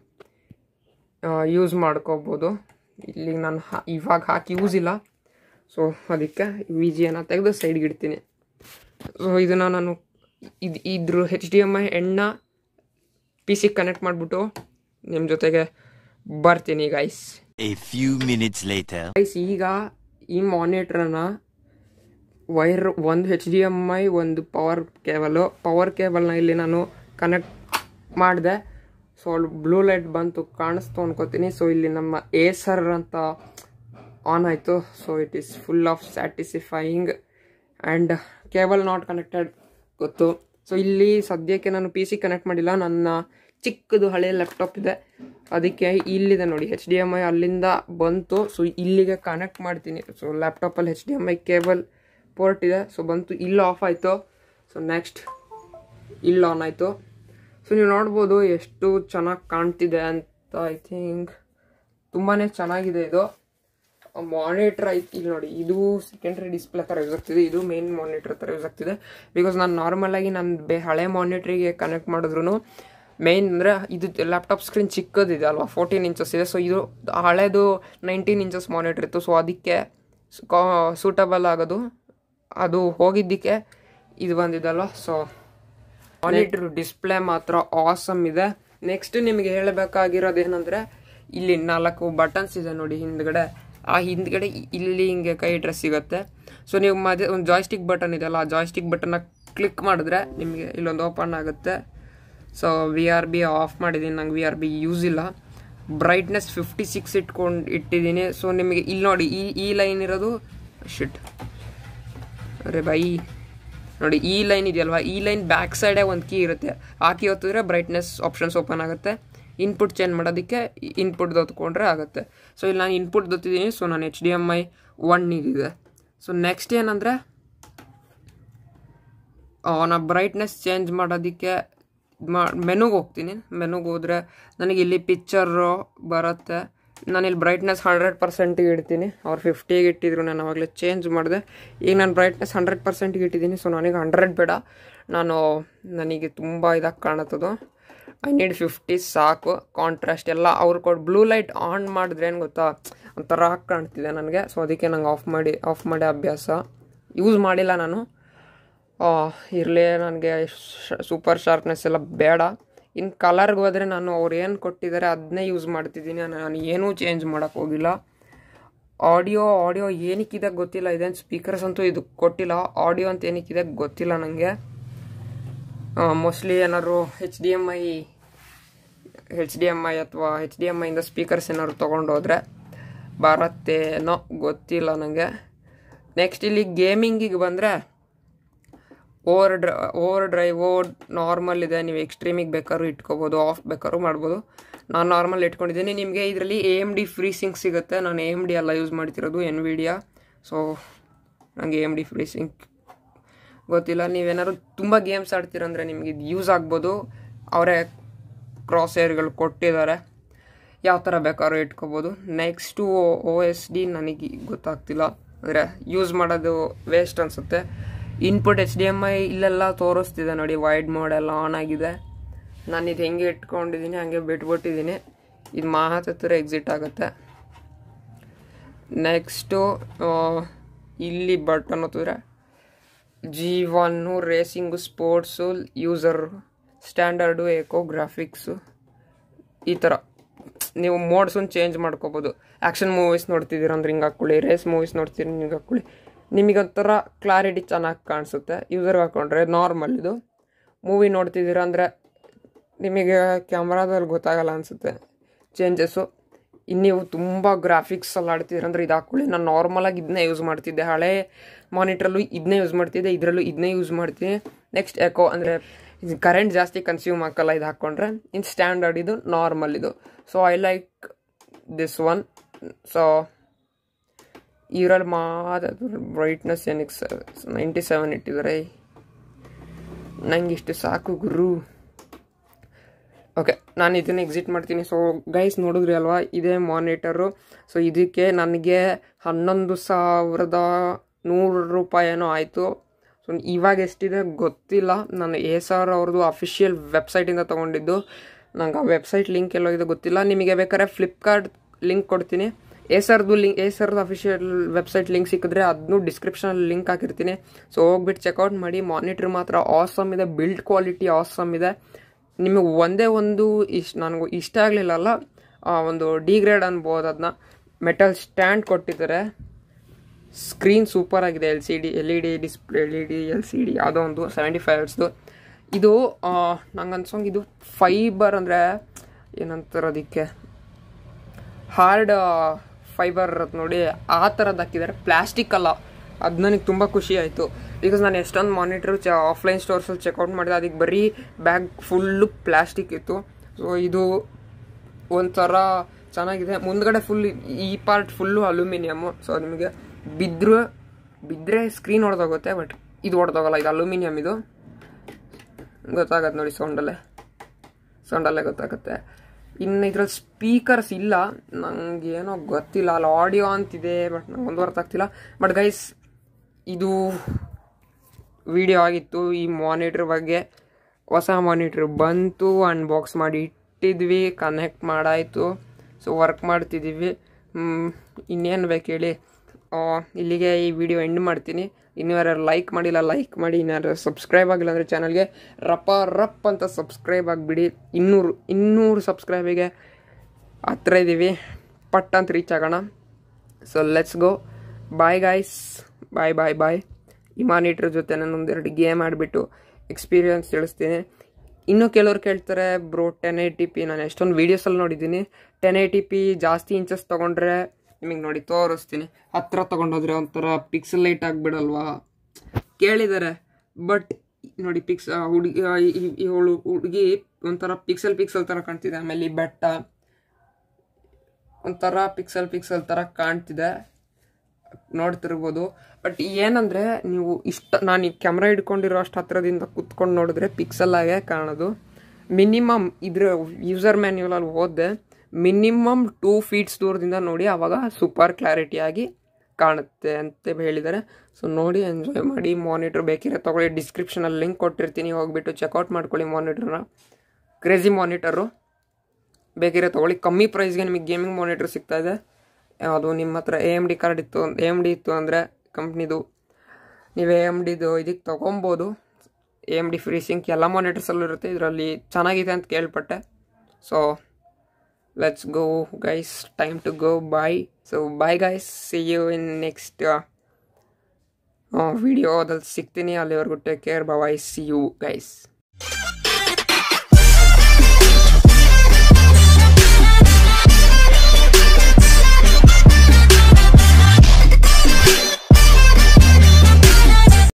ಯೂಸ್ ಮಾಡ್ಕೋಬೋದು ಇಲ್ಲಿಗೆ ನಾನು ಹಾ ಇವಾಗ ಹಾಕಿ ಯೂಸ್ ಇಲ್ಲ ಸೊ ಅದಕ್ಕೆ ವಿ ಜಿಯನ್ನು ತೆಗೆದು ಸೈಡ್ಗೆ ಇಡ್ತೀನಿ ಸೊ ಇದನ್ನು ನಾನು ಇದು ಇದ್ರ ಹೆಚ್ ಡಿ ಎಮ್ ಐ ಎಣ್ಣ ಪಿ ಸಿ ಕನೆಕ್ಟ್ ಮಾಡಿಬಿಟ್ಟು ನಿಮ್ಮ ಜೊತೆಗೆ ಬರ್ತೀನಿ guys A few minutes later. Guys ಈಗ ಈ ಮಾನಿಟ್ರನ್ನ ವೈರ್ ಒಂದು ಹೆಚ್ ಡಿ ಎಮ್ ಐ ಒಂದು ಪವರ್ ಕೇಬಲು ಪವರ್ ಕೇಬಲ್ನ ಇಲ್ಲಿ ನಾನು ಕನೆಕ್ಟ್ ಮಾಡಿದೆ ಸೊ ಅಲ್ಲಿ ಬ್ಲೂ ಲೈಟ್ ಬಂತು ಕಾಣಿಸ್ತು ಅನ್ಕೋತೀನಿ ಸೊ ಇಲ್ಲಿ ನಮ್ಮ ಏಸರ್ ಅಂತ ಆನ್ ಆಯಿತು so it is full of satisfying and cable not connected ಗೊತ್ತು ಸೊ ಇಲ್ಲಿ ಸದ್ಯಕ್ಕೆ ನಾನು ಪಿ ಸಿ ಕನೆಕ್ಟ್ ಮಾಡಿಲ್ಲ ನನ್ನ ಚಿಕ್ಕದು ಹಳೆಯ ಲ್ಯಾಪ್ಟಾಪ್ ಇದೆ ಅದಕ್ಕೆ ಇಲ್ಲಿದೆ ನೋಡಿ ಎಚ್ ಡಿ ಎಮ್ ಐ ಅಲ್ಲಿಂದ ಬಂತು ಸೊ ಇಲ್ಲಿಗೆ ಕನೆಕ್ಟ್ ಮಾಡ್ತೀನಿ ಸೊ ಲ್ಯಾಪ್ಟಾಪಲ್ಲಿ H D M I cable port ಇದೆ ಸೊ ಬಂತು ಇಲ್ಲಿ ಆಫ್ ಆಯಿತು ಸೊ ನೆಕ್ಸ್ಟ್ ಇಲ್ಲಿ ಆನ್ ಆಯಿತು ಸೊ ನೀವು ನೋಡ್ಬೋದು ಎಷ್ಟು ಚೆನ್ನಾಗಿ ಕಾಣ್ತಿದೆ ಅಂತ ಐ ಥಿಂಕ್ ತುಂಬಾ ಚೆನ್ನಾಗಿದೆ ಇದು ಮಾನಿಟ್ರ್ ಐತಿ ಇಲ್ಲಿ ನೋಡಿ ಇದು ಸೆಕೆಂಡ್ರಿ ಡಿಸ್ಪ್ಲೇ ಥರ ಯೂಸ್ ಆಗ್ತಿದೆ ಇದು ಮೇನ್ ಮಾನಿಟ್ರ್ ಥರ ಯೂಸ್ ಆಗ್ತಿದೆ ಬಿಕಾಸ್ ನಾನು ನಾರ್ಮಲಾಗಿ ನಾನು ಬೇ ಹಳೆ ಮಾನಿಟ್ರಿಗೆ ಕನೆಕ್ಟ್ ಮಾಡಿದ್ರು ಮೇನ್ ಅಂದರೆ ಇದು ಲ್ಯಾಪ್ಟಾಪ್ ಸ್ಕ್ರೀನ್ ಚಿಕ್ಕದಿದೆ ಅಲ್ವಾ ಫೋರ್ಟೀನ್ ಇಂಚಸ್ ಇದೆ ಸೊ ಇದು ಹಳೇದು ನೈನ್ಟೀನ್ ಇಂಚಸ್ ಮಾನಿಟ್ರ್ ಇತ್ತು ಸೊ ಅದಕ್ಕೆ ಸೂಟಬಲ್ ಆಗೋದು ಅದು ಹೋಗಿದ್ದಕ್ಕೆ ಇದು ಬಂದಿದ್ದಲ್ವ ಸೊ ಮಾನಿಟರ್ ಡಿಸ್ಪ್ಲೇ ಮಾತ್ರ ಆಸಮ್ ಇದೆ ನೆಕ್ಸ್ಟ್ ನಿಮಗೆ ಹೇಳಬೇಕಾಗಿರೋದು ಏನಂದ್ರೆ ಇಲ್ಲಿ ನಾಲ್ಕು ಬಟನ್ಸ್ ಇದೆ ನೋಡಿ ಹಿಂದ್ಗಡೆ ಆ ಹಿಂದ್ಗಡೆ ಇಲ್ಲಿ ಹಿಂಗೆ ಕೈ ಇಟ್ರೆ ಸಿಗುತ್ತೆ ಸೊ ನೀವು ಮಧ್ಯ ಒಂದು ಜಾಯ್ಸ್ಟಿಕ್ ಬಟನ್ ಇದೆಯಲ್ಲ ಆ ಜಾಯ್ಸ್ಟಿಕ್ ಬಟನ್ನ ಕ್ಲಿಕ್ ಮಾಡಿದ್ರೆ ನಿಮಗೆ ಇಲ್ಲೊಂದು ಓಪನ್ ಆಗುತ್ತೆ so V R B off ಮಾಡಿದ್ದೀನಿ ನಂಗೆ ವಿ ಆರ್ ಬಿ ಯೂಸ್ ಇಲ್ಲ ಬ್ರೈಟ್ನೆಸ್ ಫಿಫ್ಟಿ ಸಿಕ್ಸ್ ಇಟ್ಕೊಂಡು ಇಟ್ಟಿದ್ದೀನಿ ಸೊ ನಿಮಗೆ ಇಲ್ಲಿ ನೋಡಿ ಈ ಈ ಲೈನ್ ಇರೋದು ಶಿಟ್ ಅರೆ ಬೈ ನೋಡಿ ಈ ಲೈನ್ ಇದೆಯಲ್ವಾ ಈ ಲೈನ್ ಬ್ಯಾಕ್ ಸೈಡೇ ಒಂದು ಕೀ ಇರುತ್ತೆ ಆ ಕೀ ಹೊತ್ತಿದ್ರೆ ಬ್ರೈಟ್ನೆಸ್ ಆಪ್ಷನ್ಸ್ ಓಪನ್ ಆಗುತ್ತೆ ಇನ್ಪುಟ್ ಚೇಂಜ್ ಮಾಡೋದಕ್ಕೆ ಇನ್ಪುಟ್ ಹೊತ್ಕೊಂಡ್ರೆ ಆಗುತ್ತೆ ಸೊ ಇಲ್ಲಿ ನಾನು ಇನ್ಪುಟ್ ದೊತ್ತಿದ್ದೀನಿ ಸೊ ನಾನು H D M I one ಇದೆ ಸೊ ನೆಕ್ಸ್ಟ್ ಏನಂದರೆ ನಾ ಬ್ರೈಟ್ನೆಸ್ ಚೇಂಜ್ ಮಾಡೋದಕ್ಕೆ ಮಾ ಮೆನುಗೆ ಹೋಗ್ತೀನಿ ಮೆನುಗೆ ಹೋದರೆ ನನಗೆ ಇಲ್ಲಿ ಪಿಕ್ಚರು ಬರುತ್ತೆ ನಾನು ಇಲ್ಲಿ ಬ್ರೈಟ್ನೆಸ್ ಹಂಡ್ರೆಡ್ ಪರ್ಸೆಂಟಿಗೆ ಇಡ್ತೀನಿ ಅವ್ರು ಫಿಫ್ಟಿಗೆ ಇಟ್ಟಿದ್ರು ನಾನು ಅವಾಗಲೇ ಚೇಂಜ್ ಮಾಡಿದೆ ಈಗ ನಾನು ಬ್ರೈಟ್ನೆಸ್ ಹಂಡ್ರೆಡ್ ಪರ್ಸೆಂಟಿಗೆ ಇಟ್ಟಿದ್ದೀನಿ ಸೊ ನನಗೆ ಹಂಡ್ರೆಡ್ ಬೇಡ ನಾನು ನನಗೆ ತುಂಬ ಇದಾಗಿ ಕಾಣತ್ತದು ಐ ನೀಡ್ ಫಿಫ್ಟಿ ಸಾಕು ಕಾಂಟ್ರಾಸ್ಟ್ ಎಲ್ಲ ಅವ್ರು ಕೊಟ್ಟು ಬ್ಲೂ ಲೈಟ್ ಆನ್ ಮಾಡಿದ್ರೆ ಏನು ಗೊತ್ತಾ ಒಂಥರ ಕಾಣ್ತಿದೆ ನನಗೆ ಸೊ ಅದಕ್ಕೆ ನಂಗೆ ಆಫ್ ಮಾಡಿ ಆಫ್ ಮಾಡಿ ಅಭ್ಯಾಸ ಯೂಸ್ ಮಾಡಿಲ್ಲ ನಾನು ಇರಲಿ ನನಗೆ ಸೂಪರ್ ಶಾರ್ಪ್ನೆಸ್ ಎಲ್ಲ ಬೇಡ ಇನ್ನು ಕಲರ್ಗೆ ಹೋದರೆ ನಾನು ಅವ್ರು ಏನು ಕೊಟ್ಟಿದ್ದಾರೆ ಅದನ್ನೇ ಯೂಸ್ ಮಾಡ್ತಿದ್ದೀನಿ ನಾನು ಏನೂ ಚೇಂಜ್ ಮಾಡೋಕ್ಕೆ ಹೋಗಿಲ್ಲ ಆಡಿಯೋ ಆಡಿಯೋ ಏನಕ್ಕಿದೆ ಗೊತ್ತಿಲ್ಲ ಇದೇನು ಸ್ಪೀಕರ್ಸ್ ಅಂತೂ ಇದು ಕೊಟ್ಟಿಲ್ಲ ಆಡಿಯೋ ಅಂತ ಏನಕ್ಕಿದೆ ಗೊತ್ತಿಲ್ಲ ನನಗೆ ಮೋಸ್ಟ್ಲಿ ಏನಾದ್ರು H D M I H D M I ಅಥವಾ ಹೆಚ್ ಡಿ ಎಮ್ ಐಯಿಂದ ಸ್ಪೀಕರ್ಸ್ ಏನಾದ್ರು ತೊಗೊಂಡೋದ್ರೆ ಬರತ್ತೇನೋ ಗೊತ್ತಿಲ್ಲ ನನಗೆ ನೆಕ್ಸ್ಟ್ ಇಲ್ಲಿ ಗೇಮಿಂಗಿಗೆ ಬಂದರೆ ಓವರ್ ಡ್ರ ಓವರ್ ಡ್ರೈವು ನಾರ್ಮಲ್ ಇದೆ ನೀವು ಎಕ್ಸ್ಟ್ರೀಮಿಗೆ ಬೇಕಾದ್ರೂ ಇಟ್ಕೋಬೋದು ಆಫ್ ಬೇಕಾದ್ರೂ ಮಾಡ್ಬೋದು ನಾನು ನಾರ್ಮಲ್ ಇಟ್ಕೊಂಡಿದ್ದೀನಿ ನಿಮಗೆ ಇದರಲ್ಲಿ A M D free sync ಸಿಗುತ್ತೆ ನಾನು ಎ ಎಮ್ ಡಿ ಎಲ್ಲ ಯೂಸ್ ಮಾಡ್ತಿರೋದು ಎನ್ ವಿಡಿಯಾ ಸೊ ನನಗೆ A M D free sync ಗೊತ್ತಿಲ್ಲ ನೀವೇನಾದ್ರು ತುಂಬ ಗೇಮ್ಸ್ ಆಡ್ತೀರಂದರೆ ನಿಮಗೆ ಇದು ಯೂಸ್ ಆಗ್ಬೋದು ಅವರೇ ಕ್ರಾಸ್ ಏರ್ಗಳು ಕೊಟ್ಟಿದ್ದಾರೆ ಯಾವ ಥರ ಬೇಕಾದ್ರೂ ಇಟ್ಕೋಬೋದು ನೆಕ್ಸ್ಟು ಓ ಎಸ್ ಡಿ ನನಗೆ ಗೊತ್ತಾಗ್ತಿಲ್ಲ ಅಂದರೆ ಯೂಸ್ ಮಾಡೋದು ವೇಸ್ಟ್ ಅನಿಸುತ್ತೆ input H D M I ಇಲ್ಲೆಲ್ಲ ತೋರಿಸ್ತಿದೆ ನೋಡಿ ವೈಡ್ ಮೋಡ್ ಎಲ್ಲ ಆನ್ ಆಗಿದೆ ನಾನು ಇದು ಹೆಂಗೆ ಇಟ್ಕೊಂಡಿದ್ದೀನಿ ಹಂಗೆ ಬಿಟ್ಬಿಟ್ಟಿದ್ದೀನಿ ಇದು ಮಾಹತ್ರ ಎಕ್ಸಿಟ್ ಆಗುತ್ತೆ ನೆಕ್ಸ್ಟು ಇಲ್ಲಿ ಬಟನ್ ಹೊತ್ತಿದ್ರೆ G one racing sports user standard eco graphics ಈ ಥರ ನೀವು ಮೋಡ್ಸನ್ನು ಚೇಂಜ್ ಮಾಡ್ಕೋಬೋದು ಆ್ಯಕ್ಷನ್ ಮೂವೀಸ್ ನೋಡ್ತಿದ್ದೀರ ಅಂದ್ರೆ ಹಿಂಗೆ ಹಾಕ್ಕೊಳ್ಳಿ ರೇಸ್ ಮೂವೀಸ್ ನೋಡ್ತೀರಿ ಹಿಂಗೆ ಹಾಕ್ಕೊಳ್ಳಿ ನಿಮಗೆ ಒಂಥರ ಕ್ಲಾರಿಟಿ ಚೆನ್ನಾಗಿ ಕಾಣಿಸುತ್ತೆ ಯೂಸರ್ಗೆ ಹಾಕ್ಕೊಂಡ್ರೆ ನಾರ್ಮಲ್ ಇದು ಮೂವಿ ನೋಡ್ತಿದ್ದೀರ ಅಂದರೆ ನಿಮಗೆ ಕ್ಯಾಮ್ರಾದಲ್ಲಿ ಗೊತ್ತಾಗಲ್ಲ ಅನಿಸುತ್ತೆ ಚೇಂಜಸ್ಸು ಇನ್ನು ನೀವು ತುಂಬ ಗ್ರಾಫಿಕ್ಸ್ ಎಲ್ಲ ಆಡ್ತಿದ್ದೀರ ಅಂದರೆ ಇದು ಹಾಕ್ಕೊಳ್ಳಿ ನಾನು ನಾರ್ಮಲಾಗಿ ಇದನ್ನೇ ಯೂಸ್ ಮಾಡ್ತಿದ್ದೆ ಹಳೆ ಮಾನಿಟ್ರಲ್ಲೂ ಇದನ್ನೇ ಯೂಸ್ ಮಾಡ್ತಿದ್ದೆ ಇದರಲ್ಲೂ ಇದನ್ನೇ ಯೂಸ್ ಮಾಡ್ತೀನಿ ನೆಕ್ಸ್ಟ್ ಎಕೋ ಅಂದರೆ ಇದು ಕರೆಂಟ್ ಜಾಸ್ತಿ ಕನ್ಸ್ಯೂಮ್ ಹಾಕಲ್ಲ ಇದು ಹಾಕ್ಕೊಂಡ್ರೆ ಇನ್ನು ಸ್ಟ್ಯಾಂಡರ್ಡ್ ಇದು ನಾರ್ಮಲ್ ಇದು so I like this one so ಇವರಲ್ಲಿ ಮಾತ್ರ ಬ್ರೈಟ್ನೆಸ್ ಏನಕ್ಕೆ ನೈಂಟಿ ಸೆವೆನ್ ಇಟ್ಟಿದ್ದಾರೆ ನಂಗೆ ಇಷ್ಟು ಸಾಕು ಗುರು ಓಕೆ ನಾನು ಇದನ್ನು ಎಕ್ಸಿಟ್ ಮಾಡ್ತೀನಿ ಸೊ ಗೈಸ್ ನೋಡಿದ್ರಿ ಅಲ್ವಾ ಇದೇ ಮಾನಿಟರು ಸೊ ಇದಕ್ಕೆ ನನಗೆ ಹನ್ನೊಂದು ಸಾವಿರದ ನೂರು ರೂಪಾಯಿನೋ ಆಯಿತು ಸೊ ಇವಾಗ ಎಷ್ಟಿದೆ ಗೊತ್ತಿಲ್ಲ ನಾನು ಎ ಸಾವಿರ ಅವ್ರದ್ದು ಅಫಿಷಿಯಲ್ ವೆಬ್ಸೈಟಿಂದ ತೊಗೊಂಡಿದ್ದು ನಂಗೆ ಆ ವೆಬ್ಸೈಟ್ ಲಿಂಕ್ ಎಲ್ಲೋ ಇದೆ ಗೊತ್ತಿಲ್ಲ ನಿಮಗೆ ಬೇಕಾದ್ರೆ ಫ್ಲಿಪ್ಕಾರ್ಟ್ ಲಿಂಕ್ ಕೊಡ್ತೀನಿ ಎ ಸರ್ದು ಲಿಂಕ್ ಎ ಸರ್ದು ಅಫಿಷಿಯಲ್ ವೆಬ್ಸೈಟ್ ಲಿಂಕ್ ಸಿಕ್ಕಿದ್ರೆ ಅದನ್ನು ಡಿಸ್ಕ್ರಿಪ್ಷನಲ್ಲಿ ಲಿಂಕ್ ಹಾಕಿರ್ತೀನಿ ಸೊ ಹೋಗ್ಬಿಟ್ಟು ಚೆಕ್ಔಟ್ ಮಾಡಿ ಮಾನಿಟ್ರ್ ಮಾತ್ರ ಆಸಮ್ ಇದೆ ಬಿಲ್ಡ್ ಕ್ವಾಲಿಟಿ ಆಸಮ್ ಇದೆ ನಿಮಗೆ ಒಂದೇ ಒಂದು ಇಷ್ಟ ನನಗೂ ಇಷ್ಟ ಆಗಲಿಲ್ಲಲ್ಲ ಒಂದು ಡಿಗ್ರೇಡ್ ಅನ್ಬೋದು ಅದನ್ನ ಮೆಟಲ್ ಸ್ಟ್ಯಾಂಡ್ ಕೊಟ್ಟಿದ್ದಾರೆ ಸ್ಕ್ರೀನ್ ಸೂಪರ್ ಆಗಿದೆ L C D L E D display L E D L C D ಯಾವುದೋ ಒಂದು ಸೆವೆಂಟಿ ಫೈವ್ ಹರ್ಟ್ಸ್ದು ಇದು ನಂಗೆ ಅನ್ಸೋಂಗೆ ಇದು ಫೈಬರ್ ಅಂದರೆ ಏನಂತಾರೆ ಅದಕ್ಕೆ ಹಾರ್ಡ್ ಫೈಬರ್ ನೋಡಿ ಆ ಥರದ್ದು ಹಾಕಿದ್ದಾರೆ ಪ್ಲಾಸ್ಟಿಕ್ ಅಲ್ಲ ಅದು ನನಗೆ ತುಂಬ ಖುಷಿ ಆಯಿತು ಬಿಕಾಸ್ ನಾನು ಎಷ್ಟೊಂದು ಮಾನಿಟ್ರ್ ಚ ಆಫ್ಲೈನ್ ಸ್ಟೋರ್ಸಲ್ಲಿ ಚೆಕ್ಔಟ್ ಮಾಡಿದೆ ಅದಕ್ಕೆ ಬರೀ ಬ್ಯಾಗ್ ಫುಲ್ಲು ಪ್ಲಾಸ್ಟಿಕ್ ಇತ್ತು ಸೊ ಇದು ಒಂಥರ ಚೆನ್ನಾಗಿದೆ ಮುಂದ್ಗಡೆ ಫುಲ್ ಈ ಪಾರ್ಟ್ ಫುಲ್ಲು ಅಲ್ಯೂಮಿನಿಯಮ್ಮು ಸೊ ನಿಮಗೆ ಬಿದ್ದರೂ ಬಿದ್ದರೆ ಸ್ಕ್ರೀನ್ ಹೊಡೆದೋಗುತ್ತೆ ಬಟ್ ಇದು ಹೊಡೆದೋಗಲ್ಲ ಇದು ಅಲ್ಯೂಮಿನಿಯಂ ಇದು ಗೊತ್ತಾಗತ್ತೆ ನೋಡಿ ಸೌಂಡಲ್ಲೇ ಸೌಂಡಲ್ಲೇ ಗೊತ್ತಾಗುತ್ತೆ ಇನ್ನು ಇದ್ರಲ್ಲಿ ಸ್ಪೀಕರ್ಸ್ ಇಲ್ಲ ನನಗೇನೋ ಗೊತ್ತಿಲ್ಲ ಅಲ್ಲಿ ಆಡಿಯೋ ಅಂತಿದೆ ಬಟ್ ನಂಗೆ ಒಂದು ಅರ್ಥ ಆಗ್ತಿಲ್ಲ ಬಟ್ ಗೈಸ್ ಇದು ವಿಡಿಯೋ ಆಗಿತ್ತು ಈ ಮಾನಿಟ್ರ್ ಬಗ್ಗೆ ಹೊಸ ಮಾನಿಟ್ರ್ ಬಂತು ಅನ್ಬಾಕ್ಸ್ ಮಾಡಿ ಇಟ್ಟಿದ್ವಿ ಕನೆಕ್ಟ್ ಮಾಡಾಯಿತು ಸೊ ವರ್ಕ್ ಮಾಡ್ತಿದ್ದೀವಿ ಇನ್ನೇನು ಬೇಕು ಹೇಳಿ ಇಲ್ಲಿಗೆ ಈ ವಿಡಿಯೋ ಎಂಡ್ ಮಾಡ್ತೀನಿ ಇನ್ನು ಯಾರು ಲೈಕ್ ಮಾಡಿಲ್ಲ ಲೈಕ್ ಮಾಡಿ ಇನ್ಯಾರು ಸಬ್ಸ್ಕ್ರೈಬ್ ಆಗಿಲ್ಲ ಅಂದರೆ ಚಾನಲ್ಗೆ ರಪ್ಪ ರಪ್ ಅಂತ ಸಬ್ಸ್ಕ್ರೈಬ್ ಆಗಿಬಿಡಿ ಇನ್ನೂರು ಇನ್ನೂರು ಸಬ್ಸ್ಕ್ರೈಬಿಗೆ ಹತ್ರ ಇದ್ದೀವಿ ಪಟ್ ಅಂತ ರೀಚ್ ಆಗೋಣ so let's go bye guys bye bye bye ಈ ಮಾನಿಟ್ರ್ ಜೊತೆ ನಾನು ಒಂದೆರಡು ಗೇಮ್ ಆಡಿಬಿಟ್ಟು ಎಕ್ಸ್ಪೀರಿಯನ್ಸ್ ತಿಳಿಸ್ತೀನಿ ಇನ್ನೂ ಕೆಲವ್ರು ಕೇಳ್ತಾರೆ ಬ್ರೋ ಟೆನ್ ಏಯ್ಟಿ ಪಿ ನಾನು ಎಷ್ಟೊಂದು ವೀಡಿಯೋಸಲ್ಲಿ ನೋಡಿದ್ದೀನಿ ಟೆನ್ ಏಯ್ಟಿ ಪಿ ಜಾಸ್ತಿ ಇಂಚಸ್ ತೊಗೊಂಡ್ರೆ ನಿಮಗೆ ನೋಡಿ ತೋರಿಸ್ತೀನಿ ಹತ್ರ ತೊಗೊಂಡೋದ್ರೆ ಒಂಥರ ಪಿಕ್ಸಲ್ ಲೈಟ್ ಆಗಿಬಿಡಲ್ವಾ ಕೇಳಿದ್ದಾರೆ ಬಟ್ ನೋಡಿ ಪಿಕ್ಸ್ ಹುಡುಗಿ ಇವಳು ಹುಡುಗಿ ಒಂಥರ ಪಿಕ್ಸಲ್ ಪಿಕ್ಸಲ್ ಥರ ಕಾಣ್ತಿದೆ ಆಮೇಲೆ ಈ ಬೆಟ್ಟ ಒಂಥರ ಪಿಕ್ಸಲ್ ಪಿಕ್ಸಲ್ ಥರ ಕಾಣ್ತಿದೆ ನೋಡ್ತಿರ್ಬೋದು ಬಟ್ ಏನಂದರೆ ನೀವು ಇಷ್ಟ ನಾನು ಈ ಕ್ಯಾಮ್ರಾ ಹಿಡ್ಕೊಂಡಿರೋ ಅಷ್ಟು ಹತ್ರದಿಂದ ಕುತ್ಕೊಂಡು ನೋಡಿದ್ರೆ ಪಿಕ್ಸಲ್ ಆಗೇ ಕಾಣೋದು ಮಿನಿಮಮ್ ಇದ್ರ ಯೂಸರ್ ಮ್ಯಾನ್ಯುವಲಲ್ಲಿ ಓದಿದೆ ಮಿನಿಮಮ್ ಟೂ ಫೀಟ್ಸ್ ದೂರದಿಂದ ನೋಡಿ ಆವಾಗ ಸೂಪರ್ ಕ್ಲಾರಿಟಿಯಾಗಿ ಕಾಣುತ್ತೆ ಅಂತ ಹೇಳಿದ್ದಾರೆ ಸೊ ನೋಡಿ ಎಂಜಾಯ್ ಮಾಡಿ ಮಾನಿಟ್ರ್ ಬೇಕಿರೋ ತೊಗೊಳ್ಳಿ ಡಿಸ್ಕ್ರಿಪ್ಷನಲ್ಲಿ ಲಿಂಕ್ ಕೊಟ್ಟಿರ್ತೀನಿ ಹೋಗ್ಬಿಟ್ಟು ಚೆಕ್ಔಟ್ ಮಾಡ್ಕೊಳ್ಳಿ ಮಾನಿಟ್ರನ್ನ ಕ್ರೇಜಿ ಮಾನಿಟರು ಬೇಕಿರೋ ತೊಗೊಳ್ಳಿ ಕಮ್ಮಿ ಪ್ರೈಸ್ಗೆ ನಿಮಗೆ ಗೇಮಿಂಗ್ ಮಾನಿಟ್ರ್ ಸಿಗ್ತಾ ಇದೆ ಅದು ನಿಮ್ಮ ಹತ್ರ ಎ ಎಮ್ ಡಿ ಕಾರ್ಡ್ ಇತ್ತು ಎ ಎಮ್ ಡಿ ಇತ್ತು ಅಂದರೆ ಕಂಪ್ನಿದು ನೀವು ಎ ಎಮ್ ಡಿದು ಇದಕ್ಕೆ ತೊಗೊಬೋದು A M D free sync ಎಲ್ಲ ಮಾನಿಟರ್ಸಲ್ಲೂ ಇರುತ್ತೆ ಇದರಲ್ಲಿ ಚೆನ್ನಾಗಿದೆ ಅಂತ ಕೇಳ್ಪಟ್ಟೆ so let's go guys time to go bye so bye guys see you in next ವಿಡಿಯೋದಲ್ಲಿ ಸಿಗ್ತೀನಿ ಅಲ್ಲಿವರೆಗೂ take care bye see you guys